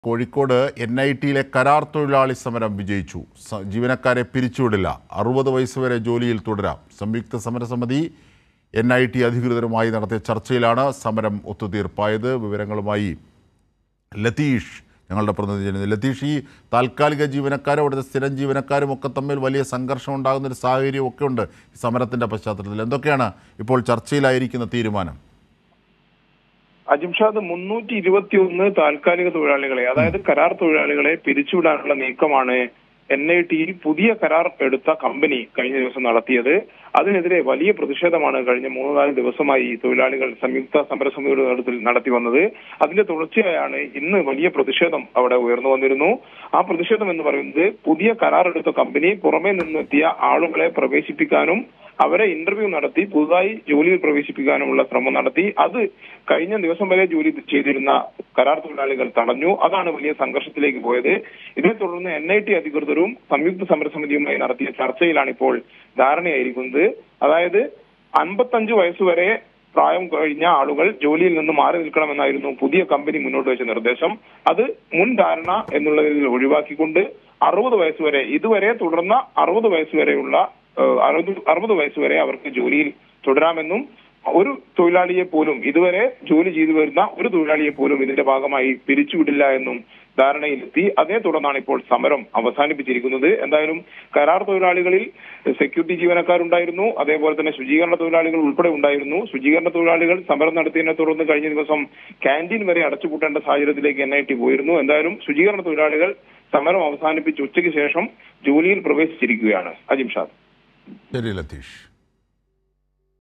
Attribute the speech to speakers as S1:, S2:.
S1: Kozhikode N I ടിയിലെ കരാർ തൊഴിലാളി സമരം വിജയിച്ചു സ- ജീവനക്കാരെ പിരിച്ചുവിടില്ല അറുപത് വയസ്സ് വരെ ജോലിയിൽ തുടരാം സംയുക്ത സമരസമിതി എൻ ഐ ടി അധികൃതരുമായി നടത്തിയ ചർച്ചയിലാണ് സമരം ഒത്തുതീർപ്പായത് വിവരങ്ങളുമായി ലതീഷ് ഞങ്ങളുടെ പ്രതിനിധി ചെയ്യുന്നത് ലതീഷ് ഈ താൽക്കാലിക ജീവനക്കാരും അവിടുത്തെ സ്ഥിരം ജീവനക്കാരും ഒക്കെ തമ്മിൽ വലിയ സംഘർഷം ഉണ്ടാകുന്ന ഒരു സാഹചര്യം ഒക്കെ ഉണ്ട് ഈ സമരത്തിൻ്റെ പശ്ചാത്തലത്തിൽ എന്തൊക്കെയാണ് ഇപ്പോൾ ചർച്ചയിലായിരിക്കുന്ന തീരുമാനം
S2: അജിംഷാദ് മുന്നൂറ്റി ഇരുപത്തി ഒന്ന് താൽക്കാലിക തൊഴിലാളികളെ അതായത് കരാർ തൊഴിലാളികളെ പിരിച്ചുവിടാനുള്ള നീക്കമാണ് എൻ ഐ ടിയിൽ പുതിയ കരാർ എടുത്ത കമ്പനി കഴിഞ്ഞ ദിവസം നടത്തിയത് അതിനെതിരെ വലിയ പ്രതിഷേധമാണ് കഴിഞ്ഞ മൂന്ന് നാല് ദിവസമായി ഈ തൊഴിലാളികൾ സംയുക്ത സമരസമിതിയുടെ നേതൃത്വത്തിൽ നടത്തി വന്നത് അതിന്റെ തുടർച്ചയായാണ് ഇന്ന് വലിയ പ്രതിഷേധം അവിടെ ഉയർന്നു വന്നിരുന്നു ആ പ്രതിഷേധം എന്ന് പറയുന്നത് പുതിയ കരാർ എടുത്ത കമ്പനി പുറമേ നിന്നെത്തിയ ആളുകളെ പ്രവേശിപ്പിക്കാനും അവരെ ഇന്റർവ്യൂ നടത്തി പുതുതായി ജോലിയിൽ പ്രവേശിപ്പിക്കാനുമുള്ള ശ്രമം നടത്തി അത് കഴിഞ്ഞ ദിവസം വരെ ജോലി ചെയ്തിരുന്ന കരാർ തൊഴിലാളികൾ തടഞ്ഞു അതാണ് വലിയ സംഘർഷത്തിലേക്ക് പോയത് ഇതേ തുടർന്ന് എൻ ഐ ടി അധികൃതരും സംയുക്ത സമരസമിതിയുമായി നടത്തിയ ചർച്ചയിലാണ് ഇപ്പോൾ ധാരണയായിരിക്കുന്നത് അതായത് അൻപത്തഞ്ച് വയസ്സുവരെ പ്രായം കഴിഞ്ഞ ആളുകൾ ജോലിയിൽ നിന്ന് മാറി നിൽക്കണമെന്നായിരുന്നു പുതിയ കമ്പനി മുന്നോട്ട് വെച്ച നിർദ്ദേശം അത് മുൻ ധാരണ എന്നുള്ളതിൽ ഒഴിവാക്കിക്കൊണ്ട് അറുപത് വയസ്സുവരെ ഇതുവരെ തുടർന്ന അറുപത് വയസ്സുവരെയുള്ള ഏഹ്, അറുപത് അറുപത് വയസ്സുവരെ അവർക്ക് ജോലിയിൽ തുടരാമെന്നും ഒരു തൊഴിലാളിയെ പോലും ഇതുവരെ ജോലി ചെയ്തു വരുന്ന ഒരു തൊഴിലാളിയെ പോലും ഇതിന്റെ ഭാഗമായി പിരിച്ചുവിടില്ല എന്നും ധാരണയിലെത്തി അതേ തുടർന്നാണ് ഇപ്പോൾ സമരം അവസാനിപ്പിച്ചിരിക്കുന്നത് എന്തായാലും കരാർ തൊഴിലാളികളിൽ സെക്യൂരിറ്റി ജീവനക്കാരുണ്ടായിരുന്നു അതേപോലെ തന്നെ ശുചീകരണ തൊഴിലാളികൾ ഉൾപ്പെടെ ഉണ്ടായിരുന്നു ശുചീകരണ തൊഴിലാളികൾ സമരം നടത്തിയതിനെ തുടർന്ന് കഴിഞ്ഞ ദിവസം ക്യാൻറ്റീൻ വരെ അടച്ചുപൂട്ടേണ്ട സാഹചര്യത്തിലേക്ക് എൻ ഐ ടി പോയിരുന്നു എന്തായാലും ശുചീകരണ തൊഴിലാളികൾ സമരം അവസാനിപ്പിച്ച് ഉച്ചയ്ക്ക് ശേഷം ജോലിയിൽ പ്രവേശിച്ചിരിക്കുകയാണ് അജിംഷാദ്
S1: ശരി ലതീഷ്